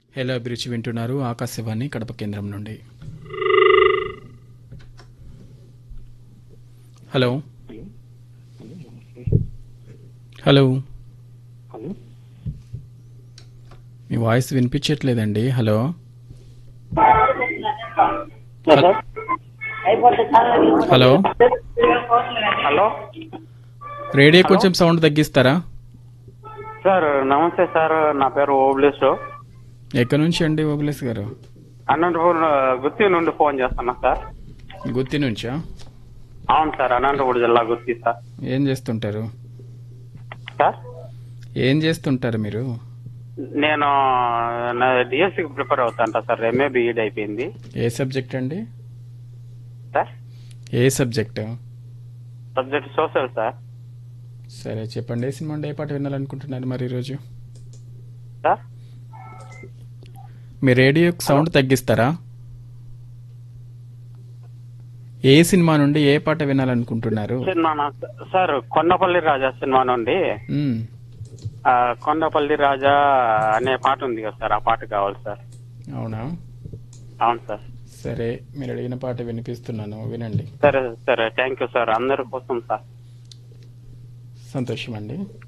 Hello అభిరుచి వింటున్నారు ఆకాశవాణి కడప కేంద్రం నుండి హలో హలో హలో మీ వాయిస్ వినిపించట్లేదండి hello sir hello hello radio కొంచెం సౌండ్ తగ్గిస్తారా సార్ నమస్తే సార్ నా పేరు ఓబ్లేష్ ఎక్కడి నుంచి అండి ఓబులేస్ గారు అనంతపూర్ గుత్తి నుండి ఫోన్ చేస్తున్నా సార్ గుత్తి నుంచా అవును సార్ అనంతపూర్ జిల్లా గుత్తి సార్ ఏం చేస్తుంటారు సార్ ఏం చేస్తుంటారు మీరు నేను డిఎస్సికి ప్రిపేర్ అవుతాంట సార్ ఎంఏ బిఈడి అయిపోయింది ఏ సబ్జెక్ట్ అండి సార్ ఏ సబ్జెక్ట్ సబ్జెక్ట్ సోషల్ సార్ సరే చెప్పండి ఏ సినిమా అంటే ఏ పాట వినాలనుకుంటున్నారు మరి ఈరోజు సార్ మీ రేడియో సౌండ్ తగ్గిస్తారా ఏ సినిమా నుండి ఏ పాట వినాలనుకుంటున్నారు సినిమా నా- సార్ కొండపల్లి రాజా సినిమా నుండి మ్మ్. ఆ, కొండపల్లి రాజా అనే పాట ఉంది కదా సార్ ఆ పాట కావాలి సార్ అవునా అవును సార్ సరే మీరు అడిగిన పాట వినిపిస్తున్నాను వినండి సరే సరే థ్యాంక్ యూ సార్ అందరి కోసం సార్ సంతోషం అండి